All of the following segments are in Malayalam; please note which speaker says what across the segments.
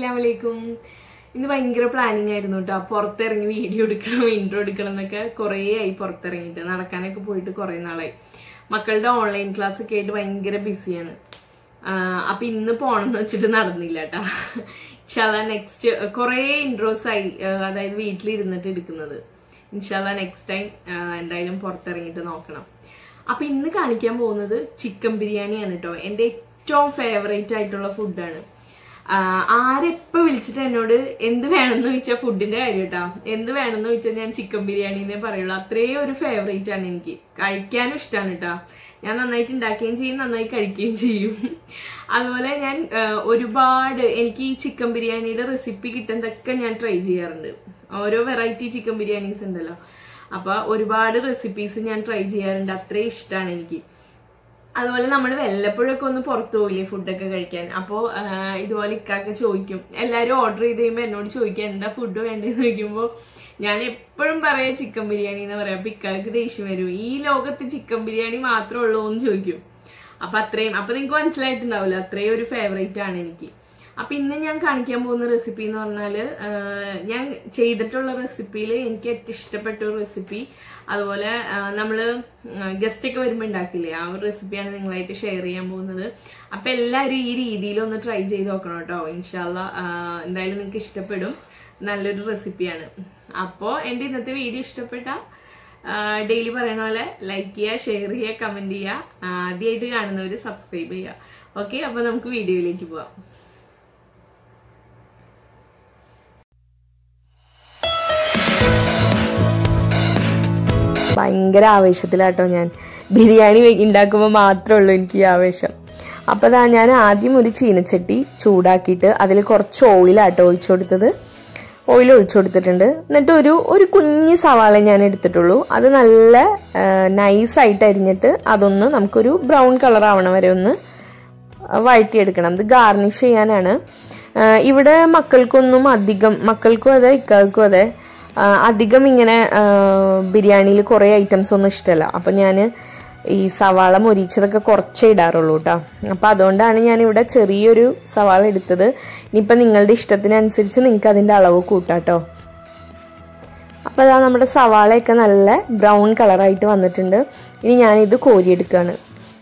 Speaker 1: അസ്സാം വലൈക്കും ഇന്ന് ഭയങ്കര പ്ലാനിങ് ആയിരുന്നു കേട്ടോ പുറത്തിറങ്ങി വീഡിയോ എടുക്കണം ഇൻട്രോ എടുക്കണം എന്നൊക്കെ കുറേ ആയി പുറത്തിറങ്ങിയിട്ട് നടക്കാനൊക്കെ പോയിട്ട് കുറേ നാളായി മക്കളുടെ ഓൺലൈൻ ക്ലാസ് ഒക്കെ ആയിട്ട് ഭയങ്കര ബിസിയാണ് അപ്പൊ ഇന്ന് പോണെന്ന് വെച്ചിട്ട് നടന്നില്ല കേട്ടാ ഇൻഷാല്ല നെക്സ്റ്റ് കുറേ ഇൻട്രോസ് ആയി ആ, അതായത് വീട്ടിലിരുന്നിട്ട് എടുക്കുന്നത് ഇൻഷാല്ല നെക്സ്റ്റ് ടൈം എന്തായാലും പുറത്തിറങ്ങിയിട്ട് നോക്കണം അപ്പൊ ഇന്ന് കാണിക്കാൻ പോകുന്നത് ചിക്കൻ ബിരിയാണിയാണ് കേട്ടോ എന്റെ ഏറ്റവും ഫേവറേറ്റ് ആയിട്ടുള്ള ഫുഡാണ് ആരെപ്പോ വിളിച്ചിട്ട് എന്നോട് എന്ത് വേണമെന്ന് ചോദിച്ചാൽ ഫുഡിന്റെ കാര്യം കേട്ടാ എന്ത് വേണമെന്ന് ചോദിച്ചാൽ ഞാൻ ചിക്കൻ ബിരിയാണി എന്നേ പറയുള്ളൂ അത്രയും ഒരു ഫേവറേറ്റ് ആണ് എനിക്ക് കഴിക്കാനും ഇഷ്ടമാണ് കേട്ടാ ഞാൻ നന്നായിട്ട് ഉണ്ടാക്കുകയും ചെയ്യും നന്നായി കഴിക്കുകയും ചെയ്യും അതുപോലെ ഞാൻ ആ, ഒരുപാട് എനിക്ക് ഈ ചിക്കൻ ബിരിയാണിയുടെ റെസിപ്പി കിട്ടുന്നതൊക്കെ ഞാൻ ട്രൈ ചെയ്യാറുണ്ട് ഓരോ വെറൈറ്റി ചിക്കൻ ബിരിയാണീസ് ഉണ്ടല്ലോ അപ്പൊ ഒരുപാട് റെസിപ്പീസ് ഞാൻ ട്രൈ ചെയ്യാറുണ്ട് അത്രയും ഇഷ്ടമാണ് എനിക്ക് അതുപോലെ നമ്മൾ വല്ലപ്പോഴൊക്കെ ഒന്ന് പുറത്തു പോയില്ലേ ഫുഡൊക്കെ കഴിക്കാൻ അപ്പോൾ ഇതുപോലെ ഇക്കാക്ക് ചോദിക്കും എല്ലാവരും ഓർഡർ ചെയ്ത് കഴിയുമ്പോൾ എന്നോട് ചോദിക്കാം എന്താ ഫുഡ് വേണ്ടതെന്ന് ചോദിക്കുമ്പോൾ ഞാൻ എപ്പോഴും പറയാ ചിക്കൻ ബിരിയാണി എന്ന് പറയാം അപ്പൊ ഇക്കാക്ക് ദേഷ്യം വരും ഈ ലോകത്ത് ചിക്കൻ ബിരിയാണി മാത്രമേ ഉള്ളൂ എന്ന് ചോദിക്കും അപ്പൊ അത്രയും അപ്പൊ നിങ്ങൾക്ക് മനസ്സിലായിട്ടുണ്ടാവില്ല അത്രയും ഒരു ഫേവറേറ്റ് ആണ് എനിക്ക് അപ്പൊ ഇന്ന് ഞാൻ കാണിക്കാൻ പോകുന്ന റെസിപ്പി എന്ന് പറഞ്ഞാല് ആ, ഞാൻ ചെയ്തിട്ടുള്ള റെസിപ്പിയിൽ എനിക്ക് ഏറ്റവും ഇഷ്ടപ്പെട്ട ഒരു റെസിപ്പി അതുപോലെ ആ, നമ്മള് ഗസ്റ്റ് ഒക്കെ വരുമ്പോൾ ഉണ്ടാക്കില്ലേ ആ ഒരു റെസിപ്പിയാണ് നിങ്ങളായിട്ട് ഷെയർ ചെയ്യാൻ പോകുന്നത് അപ്പൊ എല്ലാവരും ഈ രീതിയിൽ ഒന്ന് ട്രൈ ചെയ്ത് നോക്കണം കേട്ടോ ഇൻഷാല്ല എന്തായാലും നിങ്ങൾക്ക് ഇഷ്ടപ്പെടും നല്ലൊരു റെസിപ്പിയാണ് അപ്പോൾ എൻ്റെ ഇന്നത്തെ വീഡിയോ ഇഷ്ടപ്പെട്ട ഡെയിലി പറയുന്ന പോലെ ലൈക്ക് ചെയ്യുക ഷെയർ ചെയ്യുക കമന്റ് ചെയ്യുക ആദ്യമായിട്ട് കാണുന്നവർ സബ്സ്ക്രൈബ് ചെയ്യുക ഓക്കെ അപ്പോൾ നമുക്ക് വീഡിയോയിലേക്ക് പോവാം ഭയങ്കര ആവേശത്തിലാട്ടോ ഞാൻ ബിരിയാണി വെ- ഉണ്ടാക്കുമ്പോൾ മാത്രമേ ഉള്ളൂ എനിക്ക് ഈ ആവേശം അപ്പോൾ ദാ ഞാൻ ആദ്യം ഒരു ചീനച്ചട്ടി ചൂടാക്കിയിട്ട് അതിൽ കുറച്ച് ഓയിലാട്ടോ ഒഴിച്ചു കൊടുത്തത് ഓയിൽ ഒഴിച്ചു കൊടുത്തിട്ടുണ്ട് എന്നിട്ട് ഒരു ഒരു കുഞ്ഞ് സവാള ഞാൻ എടുത്തിട്ടുള്ളൂ അത് നല്ല നൈസായിട്ട് അരിഞ്ഞിട്ട് അതൊന്ന് നമുക്കൊരു ബ്രൗൺ കളർ ആവണ വരെ ഒന്ന് വഴറ്റിയെടുക്കണം ഇത് ഗാർണിഷ് ചെയ്യാനാണ് ആ, ഇവിടെ മക്കൾക്കൊന്നും അധികം മക്കൾക്കും അതെ ഇക്കാർക്കും അതെ ആ, അധികം ഇങ്ങനെ ബിരിയാണിയിൽ കുറേ ഐറ്റംസ് ഒന്നും ഇഷ്ടമല്ല അപ്പം ഞാൻ ഈ സവാള മൊരിച്ചതൊക്കെ കുറച്ചേ ഇടാറുള്ളൂ കേട്ടോ അപ്പം അതുകൊണ്ടാണ് ഞാൻ ഇവിടെ ചെറിയൊരു സവാള എടുത്തത് ഇനിയിപ്പം നിങ്ങളുടെ ഇഷ്ടത്തിനനുസരിച്ച് നിങ്ങൾക്ക് അതിൻ്റെ അളവ് കൂട്ടാട്ടോ അപ്പോൾ അതാ നമ്മുടെ സവാളയൊക്കെ നല്ല ബ്രൗൺ കളറായിട്ട് വന്നിട്ടുണ്ട് ഇനി ഞാനിത് കോരിയെടുക്കുകയാണ്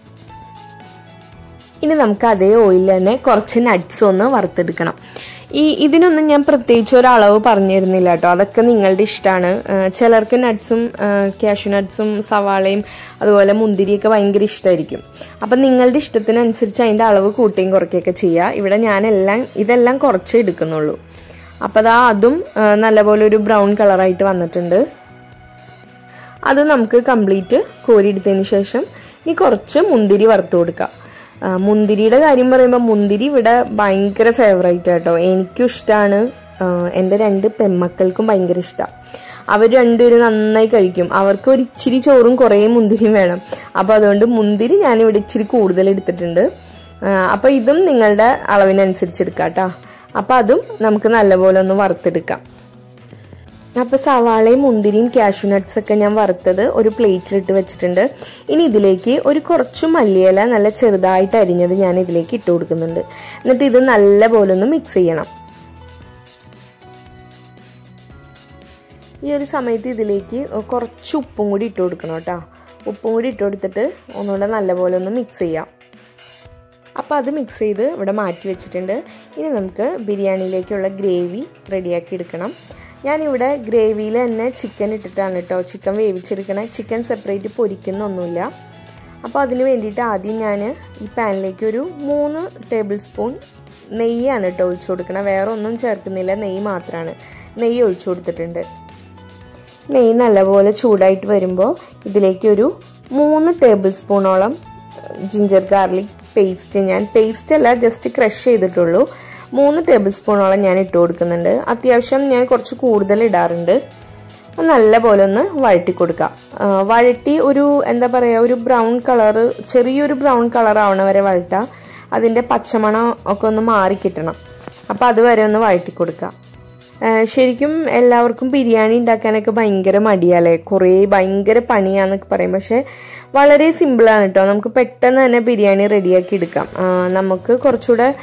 Speaker 1: ഇനി നമുക്ക് അതേ ഓയിലിൽ തന്നെ കുറച്ച് നട്ട്സ് ഒന്ന് വറുത്തെടുക്കണം ഈ ഇതിനൊന്നും ഞാൻ പ്രത്യേകിച്ച് ഒരു അളവ് പറഞ്ഞു തരുന്നില്ല കേട്ടോ അതൊക്കെ നിങ്ങളുടെ ഇഷ്ടമാണ് ചിലർക്ക് നട്ട്സും ക്യാഷു നട്ട്സും സവാളയും അതുപോലെ മുന്തിരിയൊക്കെ ഭയങ്കര ഇഷ്ടമായിരിക്കും അപ്പം നിങ്ങളുടെ ഇഷ്ടത്തിനനുസരിച്ച് അതിൻ്റെ അളവ് കൂട്ടുകയും കുറയ്ക്കുകയൊക്കെ ചെയ്യുക ഇവിടെ ഞാനെല്ലാം ഇതെല്ലാം കുറച്ചേ എടുക്കുന്നുള്ളൂ അപ്പോൾ അതാ അതും ആ, നല്ലപോലെ ഒരു ബ്രൗൺ കളറായിട്ട് വന്നിട്ടുണ്ട് അത് നമുക്ക് കംപ്ലീറ്റ് കോരിയെടുത്തതിന് ശേഷം ഇനി കുറച്ച് മുന്തിരി വറുത്ത് കൊടുക്കാം ആ, മുന്തിരിയുടെ കാര്യം പറയുമ്പോൾ മുന്തിരി ഇവിടെ ഭയങ്കര ഫേവറേറ്റ് ആട്ടോ എനിക്കും ഇഷ്ടമാണ് എൻ്റെ രണ്ട് പെൺമക്കൾക്കും ഭയങ്കര ഇഷ്ടമാണ് അവർ രണ്ടുപേരും നന്നായി കഴിക്കും അവർക്ക് ഒരു ഇച്ചിരി ചോറും കുറേ മുന്തിരിയും വേണം അപ്പോൾ അതുകൊണ്ട് മുന്തിരി ഞാനിവിടെ ഇച്ചിരി കൂടുതൽ എടുത്തിട്ടുണ്ട് അപ്പോൾ ഇതും നിങ്ങളുടെ അളവിനനുസരിച്ച് എടുക്കാം കേട്ടോ അപ്പോൾ അതും നമുക്ക് നല്ലപോലെ ഒന്ന് വറുത്തെടുക്കാം അപ്പോൾ സവാളയും മുന്തിരിയും കാഷ്യൂ നട്ട്സ് ഒക്കെ ഞാൻ വറുത്തത് ഒരു പ്ലേറ്റിലിട്ട് വെച്ചിട്ടുണ്ട് ഇനി ഇതിലേക്ക് ഒരു കുറച്ച് മല്ലിയില നല്ല ചെറുതായിട്ട് അരിഞ്ഞത് ഞാൻ ഇതിലേക്ക് ഇട്ട് കൊടുക്കുന്നുണ്ട് എന്നിട്ട് ഇത് നല്ലപോലെ ഒന്ന് മിക്സ് ചെയ്യണം ഈ ഒരു സമയത്ത് ഇതിലേക്ക് കുറച്ച് ഉപ്പും കൂടി ഇട്ട് കൊടുക്കണം കേട്ടോ ഉപ്പും കൂടി ഇട്ട് കൊടുത്തിട്ട് ഒന്നുകൂടെ നല്ലപോലെ ഒന്ന് മിക്സ് ചെയ്യാം അപ്പോൾ അത് മിക്സ് ചെയ്ത് ഇവിടെ മാറ്റി വെച്ചിട്ടുണ്ട് ഇനി നമുക്ക് ബിരിയാണിയിലേക്കുള്ള ഗ്രേവി റെഡിയാക്കി എടുക്കണം ഞാനിവിടെ ഗ്രേവിയിൽ തന്നെ ചിക്കൻ ഇട്ടിട്ടാണ് കേട്ടോ ചിക്കൻ വേവിച്ചെടുക്കണേ ചിക്കൻ സെപ്പറേറ്റ് പൊരിക്കുന്നൊന്നുമില്ല അപ്പോൾ അതിന് വേണ്ടിയിട്ട് ആദ്യം ഞാൻ ഈ പാനിലേക്ക് ഒരു മൂന്ന് ടേബിൾ സ്പൂൺ നെയ്യാണ് കേട്ടോ ഒഴിച്ചു കൊടുക്കണം വേറെ ഒന്നും ചേർക്കുന്നില്ല നെയ്യ് മാത്രമാണ് നെയ്യ് ഒഴിച്ചു കൊടുത്തിട്ടുണ്ട് നെയ്യ് നല്ലപോലെ ചൂടായിട്ട് വരുമ്പോൾ ഇതിലേക്ക് ഒരു മൂന്ന് ടേബിൾ സ്പൂണോളം ജിഞ്ചർ ഗാർലിക് പേസ്റ്റ് ഞാൻ പേസ്റ്റ് അല്ല ജസ്റ്റ് ക്രഷ് ചെയ്തിട്ടുള്ളൂ മൂന്ന് ടേബിൾ സ്പൂണോളം ഞാൻ ഇട്ട് കൊടുക്കുന്നുണ്ട് അത്യാവശ്യം ഞാൻ കുറച്ച് കൂടുതൽ ഇടാറുണ്ട് അത് നല്ലപോലെ ഒന്ന് വഴറ്റി കൊടുക്കാം ആ, വഴറ്റി ഒരു എന്താ പറയുക ഒരു ബ്രൗൺ കളറ് ചെറിയൊരു ബ്രൗൺ കളർ ആവണ വരെ വഴറ്റാം അതിൻ്റെ പച്ചമണം ഒക്കെ ഒന്ന് മാറി കിട്ടണം അപ്പോൾ അതുവരെ ഒന്ന് വഴറ്റി കൊടുക്കാം ആ, ശരിക്കും എല്ലാവർക്കും ബിരിയാണി ഉണ്ടാക്കാനൊക്കെ ഭയങ്കര മടിയാലേ കുറേ ഭയങ്കര പണിയാന്നൊക്കെ പറയും പക്ഷെ വളരെ സിമ്പിളാണ് കേട്ടോ നമുക്ക് പെട്ടെന്ന് തന്നെ ബിരിയാണി റെഡിയാക്കി എടുക്കാം ആ, നമുക്ക് കുറച്ചുകൂടെ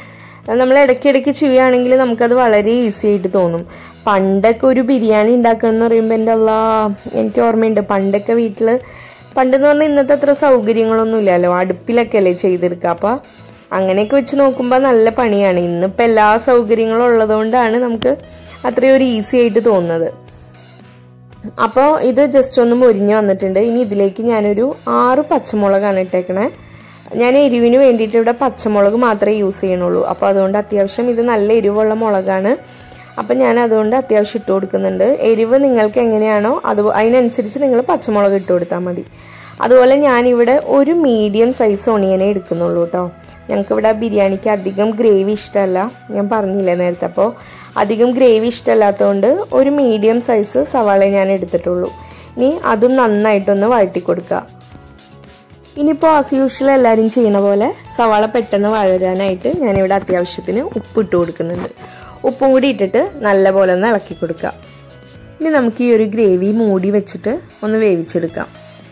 Speaker 1: നമ്മൾ ഇടയ്ക്കിടയ്ക്ക് ചെയ്യുകയാണെങ്കിൽ നമുക്കത് വളരെ ഈസി ആയിട്ട് തോന്നും പണ്ടൊക്കെ ഒരു ബിരിയാണി ഉണ്ടാക്കണം എന്ന് പറയുമ്പോൾ എൻ്റെ അല്ലാ എനിക്ക് ഓർമ്മയുണ്ട് പണ്ടൊക്കെ വീട്ടിൽ പണ്ടെന്ന് പറഞ്ഞാൽ ഇന്നത്തെ അത്ര സൗകര്യങ്ങളൊന്നും ഇല്ലല്ലോ അടുപ്പിലൊക്കെ അല്ലേ ചെയ്തെടുക്കുക അപ്പോൾ അങ്ങനെയൊക്കെ വെച്ച് നോക്കുമ്പോൾ നല്ല പണിയാണ് ഇന്നിപ്പോൾ എല്ലാ സൗകര്യങ്ങളും ഉള്ളതുകൊണ്ടാണ് നമുക്ക് അത്രയും ഒരു ഈസി ആയിട്ട് തോന്നുന്നത് അപ്പോൾ ഇത് ജസ്റ്റ് ഒന്ന് മൊരിഞ്ഞ് വന്നിട്ടുണ്ട് ഇനി ഇതിലേക്ക് ഞാനൊരു ആറ് പച്ചമുളകാണ് ഇട്ടേക്കണേ ഞാൻ എരിവിന് വേണ്ടിയിട്ട് ഇവിടെ പച്ചമുളക് മാത്രമേ യൂസ് ചെയ്യണുള്ളൂ അപ്പോൾ അതുകൊണ്ട് അത്യാവശ്യം ഇത് നല്ല എരിവുള്ള മുളകാണ് അപ്പം ഞാൻ അതുകൊണ്ട് അത്യാവശ്യം ഇട്ട് കൊടുക്കുന്നുണ്ട് എരിവ് നിങ്ങൾക്ക് എങ്ങനെയാണോ അത് അതിനനുസരിച്ച് നിങ്ങൾ പച്ചമുളക് ഇട്ട് കൊടുത്താൽ മതി അതുപോലെ ഞാനിവിടെ ഒരു മീഡിയം സൈസ് ഒണിയനെ എടുക്കുന്നുള്ളൂ കേട്ടോ ഞങ്ങൾക്ക് ഇവിടെ ബിരിയാണിക്ക് അധികം ഗ്രേവി ഇഷ്ടമല്ല ഞാൻ പറഞ്ഞില്ലേ നേരത്തെ അപ്പോൾ അധികം ഗ്രേവി ഇഷ്ടമല്ലാത്തതുകൊണ്ട് ഒരു മീഡിയം സൈസ് സവാള ഞാൻ എടുത്തിട്ടുള്ളൂ ഇനി അതും നന്നായിട്ടൊന്ന് വഴറ്റി കൊടുക്കുക ഇനിയിപ്പോൾ ആസ് യൂഷ്വൽ എല്ലാവരും ചെയ്യണ പോലെ സവാള പെട്ടെന്ന് വഴരാനായിട്ട് ഞാനിവിടെ അത്യാവശ്യത്തിന് ഉപ്പ് ഇട്ട് കൊടുക്കുന്നുണ്ട് ഉപ്പും കൂടി ഇട്ടിട്ട് നല്ലപോലെ ഒന്ന് ഇളക്കി കൊടുക്കുക ഇനി നമുക്ക് ഈ ഒരു ഗ്രേവി മൂടി വെച്ചിട്ട് ഒന്ന് വേവിച്ചെടുക്കാം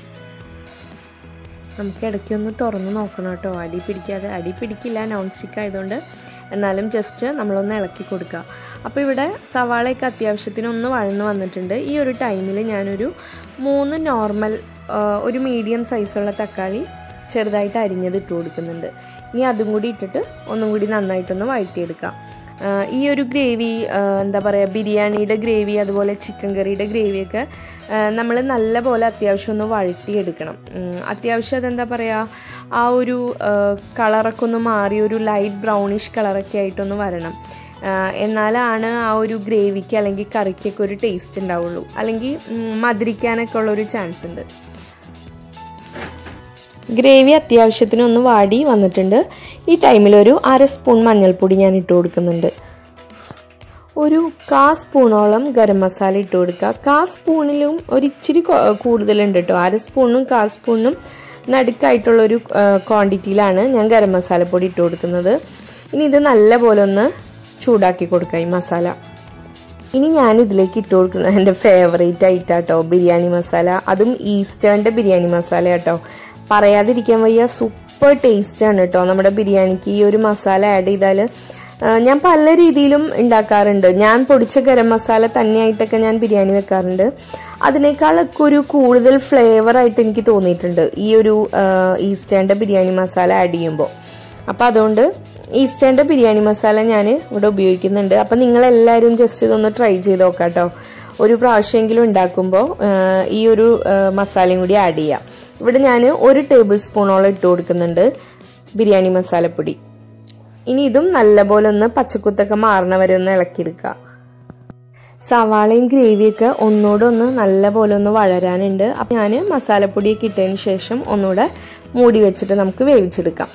Speaker 1: നമുക്ക് ഇടയ്ക്ക് ഒന്ന് തുറന്ന് നോക്കണം കേട്ടോ അടി പിടിക്കാതെ അടി പിടിക്കില്ല നോൺ സ്റ്റിക്ക് ആയതുകൊണ്ട് എന്നാലും ജസ്റ്റ് നമ്മളൊന്ന് ഇളക്കി കൊടുക്കുക അപ്പോൾ ഇവിടെ സവാളയൊക്കെ അത്യാവശ്യത്തിന് ഒന്ന് വഴന്ന് വന്നിട്ടുണ്ട് ഈ ഒരു ടൈമിൽ ഞാനൊരു മൂന്ന് നോർമൽ ഒരു മീഡിയം സൈസുള്ള തക്കാളി ചെറുതായിട്ട് അരിഞ്ഞത് ഇട്ട് കൊടുക്കുന്നുണ്ട് ഇനി അതും കൂടി ഇട്ടിട്ട് ഒന്നും കൂടി നന്നായിട്ടൊന്ന് വഴറ്റിയെടുക്കാം ഈ ഒരു ഗ്രേവി എന്താ പറയുക ബിരിയാണിയുടെ ഗ്രേവി അതുപോലെ ചിക്കൻ കറിയുടെ ഗ്രേവിയൊക്കെ നമ്മൾ നല്ല പോലെ അത്യാവശ്യം ഒന്ന് വഴറ്റിയെടുക്കണം അത്യാവശ്യം അതെന്താ പറയുക ആ ഒരു കളറൊക്കെ ഒന്ന് മാറി ഒരു ലൈറ്റ് ബ്രൗണിഷ് കളറൊക്കെ ആയിട്ടൊന്ന് വരണം എന്നാലാണ് ആ ഒരു ഗ്രേവിക്ക് അല്ലെങ്കിൽ കറിക്കൊക്കെ ഒരു ടേസ്റ്റ് ഉണ്ടാവുള്ളൂ അല്ലെങ്കിൽ മധുരിക്കാനൊക്കെ ഉള്ളൊരു ചാൻസ് ഉണ്ട് ഗ്രേവി അത്യാവശ്യത്തിന് ഒന്ന് വാടി വന്നിട്ടുണ്ട് ഈ ടൈമിൽ ഒരു അര സ്പൂൺ മഞ്ഞൾപ്പൊടി ഞാൻ ഇട്ട് കൊടുക്കുന്നുണ്ട് ഒരു കാ സ്പൂണോളം ഗരം മസാല ഇട്ട് കൊടുക്കുക കാ സ്പൂണിലും ഒരു ഇച്ചിരി കൂടുതലുണ്ട് കേട്ടോ അര സ്പൂണും കാ സ്പൂണിനും നടുക്കായിട്ടുള്ളൊരു ക്വാണ്ടിറ്റിയിലാണ് ഞാൻ ഗരം മസാലപ്പൊടി ഇട്ട് കൊടുക്കുന്നത് ഇനി ഇത് നല്ലപോലെ ഒന്ന് ചൂടാക്കി കൊടുക്കുക ഈ മസാല ഇനി ഞാൻ ഇതിലേക്ക് ഇട്ട് കൊടുക്കുന്നത് എൻ്റെ ഫേവറേറ്റ് ആയിട്ടാട്ടോ ബിരിയാണി മസാല അതും ഈസ്റ്റേണിൻ്റെ ബിരിയാണി മസാല കേട്ടോ പറയാതിരിക്കാൻ വയ്യ സൂപ്പർ ടേസ്റ്റാണ് കേട്ടോ നമ്മുടെ ബിരിയാണിക്ക് ഈ ഒരു മസാല ആഡ് ചെയ്താൽ ഞാൻ പല രീതിയിലും ഉണ്ടാക്കാറുണ്ട് ഞാൻ പൊടിച്ച ഗരം മസാല തന്നെയായിട്ടൊക്കെ ഞാൻ ബിരിയാണി വെക്കാറുണ്ട് അതിനേക്കാളൊക്കെ ഒരു കൂടുതൽ ഫ്ലേവർ ആയിട്ട് എനിക്ക് തോന്നിയിട്ടുണ്ട് ഈ ഒരു ഈസ്റ്റേണിൻ്റെ ബിരിയാണി മസാല ആഡ് ചെയ്യുമ്പോൾ അപ്പം അതുകൊണ്ട് ഈസ്റ്റേണിൻ്റെ ബിരിയാണി മസാല ഞാൻ ഇവിടെ ഉപയോഗിക്കുന്നുണ്ട് അപ്പം നിങ്ങളെല്ലാവരും ജസ്റ്റ് ഇതൊന്ന് ട്രൈ ചെയ്ത് നോക്കാം കേട്ടോ ഒരു പ്രാവശ്യമെങ്കിലും ഉണ്ടാക്കുമ്പോൾ ഈ ഒരു മസാലയും കൂടി ആഡ് ചെയ്യാം ഇവിടെ ഞാൻ ഒരു ടേബിൾ സ്പൂണോളം ഇട്ട് കൊടുക്കുന്നുണ്ട് ബിരിയാണി മസാലപ്പൊടി ഇനി ഇതും നല്ലപോലെ ഒന്ന് പച്ചക്കുത്തൊക്കെ മാറണ വരെ ഒന്ന് ഇളക്കിയെടുക്കുക സവാളയും ഗ്രേവിയൊക്കെ ഒന്നുകൂടെ ഒന്ന് നല്ലപോലെ ഒന്ന് വളരാനുണ്ട് അപ്പം ഞാൻ മസാലപ്പൊടിയൊക്കെ ഇട്ടതിന് ശേഷം ഒന്നുകൂടെ മൂടി വെച്ചിട്ട് നമുക്ക് വേവിച്ചെടുക്കാം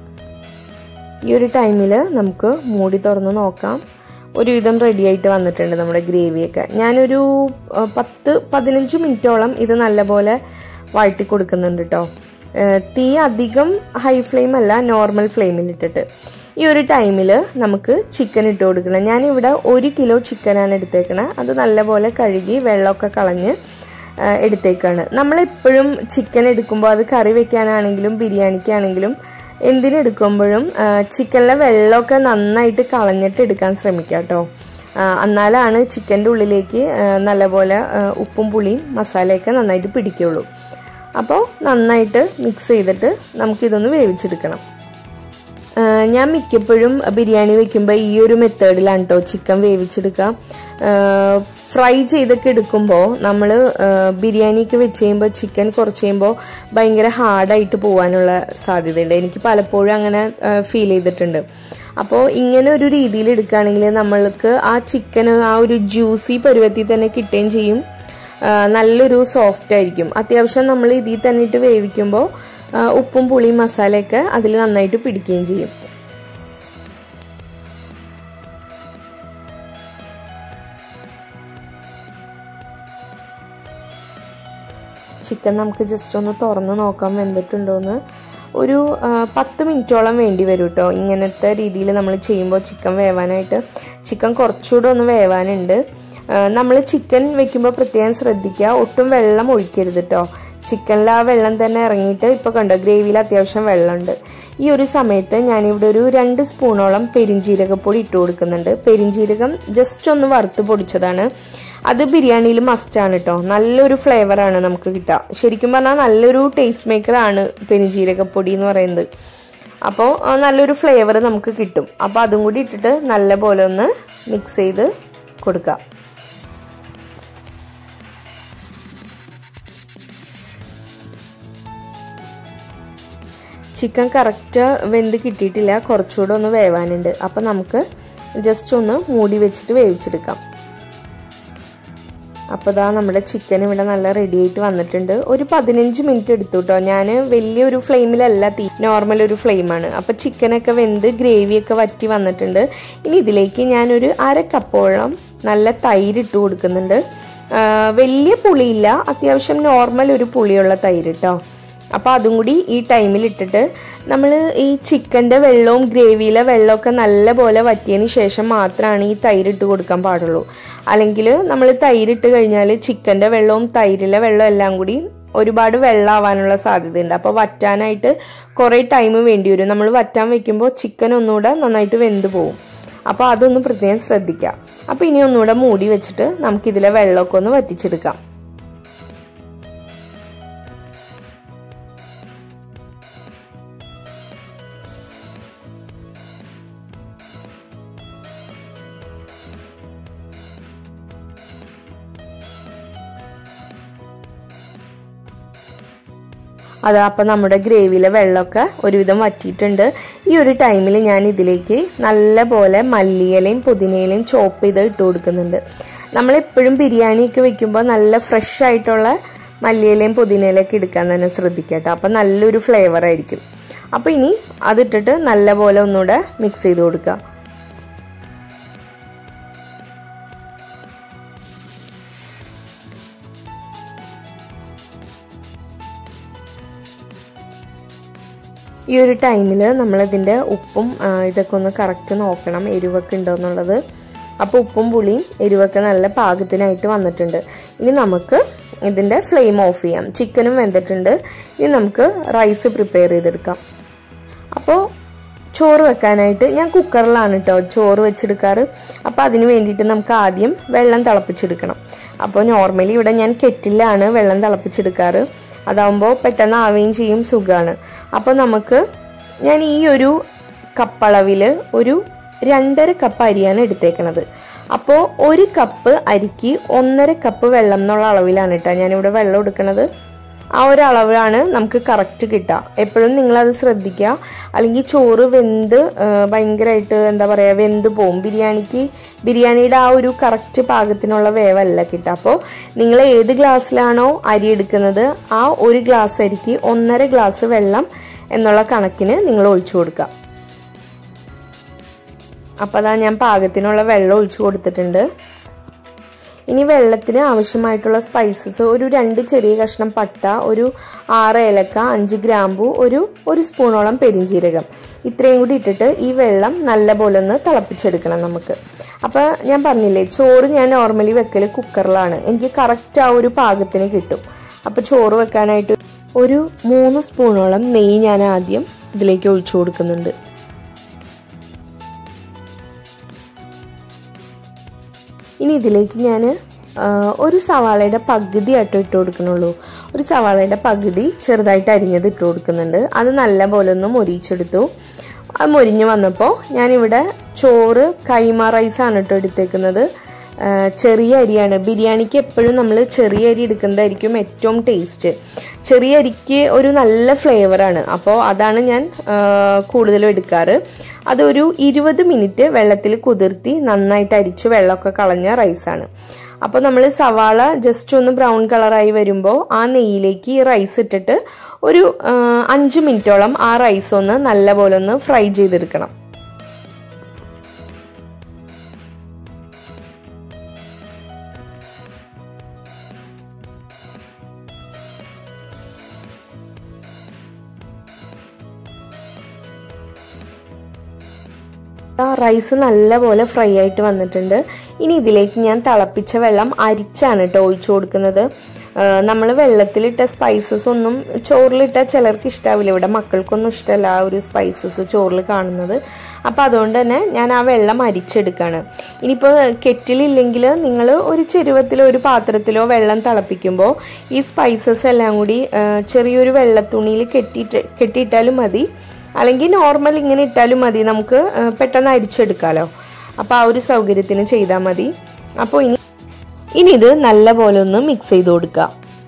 Speaker 1: ഈ ഒരു ടൈമിൽ നമുക്ക് മൂടി തുറന്ന് നോക്കാം ഒരുവിധം റെഡി ആയിട്ട് വന്നിട്ടുണ്ട് നമ്മുടെ ഗ്രേവിയൊക്കെ ഞാനൊരു പത്ത് പതിനഞ്ച് മിനിറ്റോളം ഇത് നല്ലപോലെ വഴറ്റി കൊടുക്കുന്നുണ്ട് കേട്ടോ തീ അധികം ഹൈ ഫ്ലെയിം അല്ല നോർമൽ ഫ്ലെയിമിൽ ഇട്ടിട്ട് ഈ ഒരു ടൈമിൽ നമുക്ക് ചിക്കൻ ഇട്ട് കൊടുക്കണം ഞാനിവിടെ ഒരു കിലോ ചിക്കനാണ് എടുത്തേക്കണത് അത് നല്ലപോലെ കഴുകി വെള്ളമൊക്കെ കളഞ്ഞ് എടുത്തേക്കാണ് നമ്മളെപ്പോഴും ചിക്കൻ എടുക്കുമ്പോൾ അത് കറി വെക്കാനാണെങ്കിലും ബിരിയാണിക്കാണെങ്കിലും എന്തിനെടുക്കുമ്പോഴും ചിക്കനിലെ വെള്ളമൊക്കെ നന്നായിട്ട് കളഞ്ഞിട്ട് എടുക്കാൻ ശ്രമിക്കുക കേട്ടോ എന്നാലാണ് ചിക്കൻ്റെ ഉള്ളിലേക്ക് നല്ലപോലെ ഉപ്പും പുളിയും മസാലയൊക്കെ നന്നായിട്ട് പിടിക്കുള്ളൂ അപ്പോൾ നന്നായിട്ട് മിക്സ് ചെയ്തിട്ട് നമുക്കിതൊന്ന് വേവിച്ചെടുക്കണം ഞാൻ മിക്കപ്പോഴും ബിരിയാണി വെക്കുമ്പോൾ ഈ ഒരു മെത്തേഡിലാണ് കേട്ടോ ചിക്കൻ വേവിച്ചെടുക്കുക ഫ്രൈ ചെയ്തൊക്കെ എടുക്കുമ്പോൾ നമ്മൾ ബിരിയാണിക്ക് വെച്ച് കഴിയുമ്പോൾ ചിക്കൻ കുറച്ച് കഴിയുമ്പോൾ ഭയങ്കര ഹാർഡായിട്ട് പോകാനുള്ള സാധ്യതയുണ്ട് എനിക്ക് പലപ്പോഴും അങ്ങനെ ഫീൽ ചെയ്തിട്ടുണ്ട് അപ്പോൾ ഇങ്ങനെ ഒരു രീതിയിൽ എടുക്കുകയാണെങ്കിൽ നമ്മൾക്ക് ആ ചിക്കൻ ആ ഒരു ജ്യൂസി പരുവത്തിൽ തന്നെ കിട്ടുകയും ചെയ്യും നല്ലൊരു സോഫ്റ്റ് ആയിരിക്കും അത്യാവശ്യം നമ്മൾ ഇതിൽ തന്നെ ഇട്ട് വേവിക്കുമ്പോൾ ഉപ്പും പുളിയും മസാലയൊക്കെ അതിൽ നന്നായിട്ട് പിടിക്കുകയും ചെയ്യും ചിക്കൻ നമുക്ക് ജസ്റ്റ് ഒന്ന് തുറന്ന് നോക്കാം വെന്തിട്ടുണ്ടോയെന്ന് ഒരു പത്ത് മിനിറ്റോളം വേണ്ടി വരും കേട്ടോ ഇങ്ങനത്തെ രീതിയിൽ നമ്മൾ ചെയ്യുമ്പോൾ ചിക്കൻ വേവാനായിട്ട് ചിക്കൻ കുറച്ചുകൂടെ ഒന്ന് വേവാനുണ്ട് നമ്മൾ ചിക്കൻ വെക്കുമ്പോൾ പ്രത്യേകം ശ്രദ്ധിക്കുക ഒട്ടും വെള്ളം ഒഴിക്കരുത് കേട്ടോ
Speaker 2: ചിക്കനിൽ ആ വെള്ളം തന്നെ ഇറങ്ങിയിട്ട് ഇപ്പോൾ കണ്ടോ ഗ്രേവിയിൽ അത്യാവശ്യം വെള്ളമുണ്ട് ഈ ഒരു സമയത്ത് ഞാനിവിടെ ഒരു രണ്ട് സ്പൂണോളം പെരിഞ്ജീരകപ്പൊടി ഇട്ട് കൊടുക്കുന്നുണ്ട് പെരിഞ്ജീരകം ജസ്റ്റ് ഒന്ന് വറുത്ത് പൊടിച്ചതാണ് അത് ബിരിയാണിയിൽ മസ്റ്റാണ് കേട്ടോ നല്ലൊരു ഫ്ലേവറാണ് നമുക്ക് കിട്ടുക ശരിക്കും പറഞ്ഞാൽ നല്ലൊരു ടേസ്റ്റ് മേക്കറാണ് പെരിഞ്ജീരകപ്പൊടി എന്ന് പറയുന്നത് അപ്പോൾ നല്ലൊരു ഫ്ലേവർ നമുക്ക് കിട്ടും അപ്പോൾ അതും കൂടി ഇട്ടിട്ട് നല്ല പോലെ ഒന്ന് മിക്സ് ചെയ്ത് കൊടുക്കുക ചിക്കൻ കറക്റ്റ് വെന്ത് കിട്ടിയിട്ടില്ല കുറച്ചുകൂടെ ഒന്ന് വേവാനുണ്ട് അപ്പോൾ നമുക്ക് ജസ്റ്റ് ഒന്ന് മൂടി വെച്ചിട്ട് വേവിച്ചെടുക്കാം അപ്പോൾ ഇതാ നമ്മുടെ ചിക്കൻ ഇവിടെ നല്ല റെഡി ആയിട്ട് വന്നിട്ടുണ്ട് ഒരു പതിനഞ്ച് മിനിറ്റ് എടുത്തു കേട്ടോ ഞാൻ വലിയൊരു ഫ്ലെയിമിലല്ല തീ നോർമൽ ഒരു ഫ്ലെയിമാണ് അപ്പോൾ ചിക്കനൊക്കെ വെന്ത് ഗ്രേവിയൊക്കെ വറ്റി വന്നിട്ടുണ്ട് ഇനി ഇതിലേക്ക് ഞാനൊരു അര കപ്പോളം നല്ല തൈര് ഇട്ട് കൊടുക്കുന്നുണ്ട് വലിയ പുളിയില്ല അത്യാവശ്യം നോർമൽ ഒരു പുളിയുള്ള തൈര് കേട്ടോ അപ്പോൾ അതും കൂടി ഈ ടൈമിൽ ഇട്ടിട്ട് നമ്മൾ ഈ ചിക്കൻ്റെ വെള്ളവും ഗ്രേവിയിലെ വെള്ളമൊക്കെ നല്ല പോലെ വറ്റിയതിന് ശേഷം മാത്രമാണ് ഈ തൈര് ഇട്ട് കൊടുക്കാൻ പാടുള്ളൂ അല്ലെങ്കിൽ നമ്മൾ തൈര് ഇട്ട് കഴിഞ്ഞാൽ ചിക്കൻ്റെ വെള്ളവും തൈരിലെ വെള്ളവും എല്ലാം കൂടി ഒരുപാട് വെള്ളമാവാനുള്ള സാധ്യതയുണ്ട് അപ്പോൾ വറ്റാനായിട്ട് കുറേ ടൈം വേണ്ടി വരും നമ്മൾ വറ്റാൻ വെക്കുമ്പോൾ ചിക്കൻ ഒന്നുകൂടെ നന്നായിട്ട് വെന്ത് പോകും അപ്പോൾ അതൊന്ന് പ്രത്യേകം ശ്രദ്ധിക്കുക അപ്പോൾ ഇനി ഒന്നുകൂടെ മൂടി വെച്ചിട്ട് നമുക്കിതിലെ വെള്ളമൊക്കെ ഒന്ന് വറ്റിച്ചെടുക്കാം അത് അപ്പം നമ്മുടെ ഗ്രേവിയിലെ വെള്ളമൊക്കെ ഒരുവിധം വറ്റിയിട്ടുണ്ട് ഈ ഒരു ടൈമിൽ ഞാൻ ഇതിലേക്ക് നല്ല പോലെ മല്ലിയിലയും പുതിനയിലയും ചോപ്പ് ചെയ്ത് ഇട്ട് കൊടുക്കുന്നുണ്ട് നമ്മളെപ്പോഴും ബിരിയാണിയൊക്കെ വെക്കുമ്പോൾ നല്ല ഫ്രഷ് ആയിട്ടുള്ള മല്ലിയിലയും പുതിനയിലയൊക്കെ എടുക്കാൻ തന്നെ ശ്രദ്ധിക്കുക കേട്ടോ അപ്പം നല്ലൊരു ഫ്ലേവർ ആയിരിക്കും അപ്പോൾ ഇനി അതിട്ടിട്ട് നല്ല പോലെ ഒന്നുകൂടെ മിക്സ് ചെയ്ത് കൊടുക്കുക ഈ ഒരു ടൈമിൽ നമ്മളിതിൻ്റെ ഉപ്പും ഇതൊക്കെ ഒന്ന് കറക്റ്റ് നോക്കണം എരിവൊക്കെ ഉണ്ടോ എന്നുള്ളത് അപ്പോൾ ഉപ്പും പുളിയും എരിവൊക്കെ നല്ല പാകത്തിനായിട്ട് വന്നിട്ടുണ്ട് ഇനി നമുക്ക് ഇതിൻ്റെ ഫ്ലെയിം ഓഫ് ചെയ്യാം ചിക്കനും വെന്തിട്ടുണ്ട് ഇനി നമുക്ക് റൈസ് പ്രിപ്പയർ ചെയ്തെടുക്കാം അപ്പോൾ ചോറ് വെക്കാനായിട്ട് ഞാൻ കുക്കറിലാണ് കേട്ടോ ചോറ് വെച്ചെടുക്കാറ് അപ്പോൾ അതിന് വേണ്ടിയിട്ട് നമുക്ക് ആദ്യം വെള്ളം തിളപ്പിച്ചെടുക്കണം അപ്പോൾ നോർമലി ഇവിടെ ഞാൻ കെറ്റിലാണ് വെള്ളം തിളപ്പിച്ചെടുക്കാറ് അതാവുമ്പോൾ പെട്ടെന്ന് ആവുകയും ചെയ്യും സുഖമാണ് അപ്പോൾ നമുക്ക് ഞാൻ ഈ ഒരു കപ്പളവിൽ ഒരു രണ്ടര കപ്പ് അരിയാണ് എടുത്തേക്കണത് അപ്പോൾ ഒരു കപ്പ് അരിക്ക് ഒന്നര കപ്പ് വെള്ളം എന്നുള്ള അളവിലാണ് കേട്ടോ ഞാനിവിടെ വെള്ളം എടുക്കണത് ആ ഒരു അളവിലാണ് നമുക്ക് കറക്റ്റ് കിട്ടുക എപ്പോഴും നിങ്ങളത് ശ്രദ്ധിക്കുക അല്ലെങ്കിൽ ചോറ് വെന്ത് ഭയങ്കരമായിട്ട് എന്താ പറയുക വെന്ത് പോവും ബിരിയാണിക്ക് ബിരിയാണിയുടെ ആ ഒരു കറക്റ്റ് പാകത്തിനുള്ള വേവല്ല കിട്ടുക അപ്പോൾ നിങ്ങൾ ഏത് ഗ്ലാസ്സിലാണോ അരി എടുക്കുന്നത് ആ ഒരു ഗ്ലാസ് അരിക്ക് ഒന്നര ഗ്ലാസ് വെള്ളം എന്നുള്ള കണക്കിന് നിങ്ങൾ ഒഴിച്ചു കൊടുക്കുക അപ്പോൾ അതാ ഞാൻ പാകത്തിനുള്ള വെള്ളം ഒഴിച്ചു കൊടുത്തിട്ടുണ്ട് ഇനി വെള്ളത്തിന് ആവശ്യമായിട്ടുള്ള സ്പൈസസ് ഒരു രണ്ട് ചെറിയ കഷ്ണം പട്ട ഒരു ആറ് ഏലക്ക അഞ്ച് ഗ്രാമ്പു ഒരു ഒരു സ്പൂണോളം പെരിഞ്ചീരകം ഇത്രയും കൂടി ഇട്ടിട്ട് ഈ വെള്ളം നല്ല പോലെ ഒന്ന് തിളപ്പിച്ചെടുക്കണം നമുക്ക് അപ്പോൾ ഞാൻ പറഞ്ഞില്ലേ ചോറ് ഞാൻ നോർമലി വെക്കൽ കുക്കറിലാണ് എനിക്ക് കറക്റ്റ് ആ ഒരു പാകത്തിന് കിട്ടും അപ്പോൾ ചോറ് വെക്കാനായിട്ട് ഒരു മൂന്ന് സ്പൂണോളം നെയ്യ് ഞാൻ ആദ്യം ഇതിലേക്ക് ഒഴിച്ചു കൊടുക്കുന്നുണ്ട് ഇനി ഇതിലേക്ക് ഞാൻ ഒരു സവാളയുടെ പകുതി ആട്ടോ ഇട്ട് കൊടുക്കണുള്ളൂ ഒരു സവാളയുടെ പകുതി ചെറുതായിട്ട് അരിഞ്ഞത് ഇട്ട് കൊടുക്കുന്നുണ്ട് അത് നല്ല പോലെ ഒന്ന് മൊരിച്ചെടുത്തു അത് മൊരിഞ്ഞ് വന്നപ്പോൾ ഞാനിവിടെ ചോറ് കൈമ റൈസാണ് കേട്ടോ എടുത്തേക്കുന്നത് ചെറിയ അരിയാണ് ബിരിയാണിക്ക് എപ്പോഴും നമ്മൾ ചെറിയ അരി എടുക്കുന്നതായിരിക്കും ഏറ്റവും ടേസ്റ്റ് ചെറിയ അരിക്ക് ഒരു നല്ല ഫ്ലേവറാണ് അപ്പോൾ അതാണ് ഞാൻ കൂടുതലും എടുക്കാറ് അതൊരു ഇരുപത് മിനിറ്റ് വെള്ളത്തിൽ കുതിർത്തി നന്നായിട്ട് അരിച്ച് വെള്ളമൊക്കെ കളഞ്ഞ റൈസാണ് അപ്പോൾ നമ്മൾ സവാള ജസ്റ്റ് ഒന്ന് ബ്രൗൺ കളറായി വരുമ്പോൾ ആ നെയ്യിലേക്ക് ഈ റൈസ് ഇട്ടിട്ട് ഒരു അഞ്ച് മിനിറ്റോളം ആ റൈസ് ഒന്ന് നല്ലപോലെ ഒന്ന് ഫ്രൈ ചെയ്തെടുക്കണം ആ റൈസ് നല്ലപോലെ ഫ്രൈ ആയിട്ട് വന്നിട്ടുണ്ട് ഇനി ഇതിലേക്ക് ഞാൻ തിളപ്പിച്ച വെള്ളം അരിച്ചാണ് കേട്ടോ ഒഴിച്ചു കൊടുക്കുന്നത് നമ്മൾ വെള്ളത്തിലിട്ട സ്പൈസസ് ഒന്നും ചോറിലിട്ട ചിലർക്ക് ഇഷ്ടാവില്ല ഇവിടെ മക്കൾക്കൊന്നും ഇഷ്ടമല്ല ആ ഒരു സ്പൈസസ് ചോറിൽ കാണുന്നത് അപ്പോൾ അതുകൊണ്ട് തന്നെ ഞാൻ ആ വെള്ളം അരിച്ചെടുക്കുകയാണ് ഇനിയിപ്പോൾ കെറ്റിലില്ലെങ്കിൽ നിങ്ങൾ ഒരു ചെരുവത്തിലോ ഒരു പാത്രത്തിലോ വെള്ളം തിളപ്പിക്കുമ്പോൾ ഈ സ്പൈസസ് എല്ലാം കൂടി ആ, ചെറിയൊരു വെള്ളത്തുണിയിൽ കെട്ടിയിട്ട് കെട്ടിയിട്ടാലും മതി അല്ലെങ്കിൽ നോർമൽ ഇങ്ങനെ ഇട്ടാലും മതി നമുക്ക് ആ, പെട്ടെന്ന് അരിച്ചെടുക്കാമല്ലോ അപ്പോൾ ആ ഒരു സൗകര്യത്തിന് ചെയ്താൽ മതി അപ്പോൾ ഇനി ഇനി ഇത് നല്ല പോലെ ഒന്ന് മിക്സ് ചെയ്ത് കൊടുക്കുക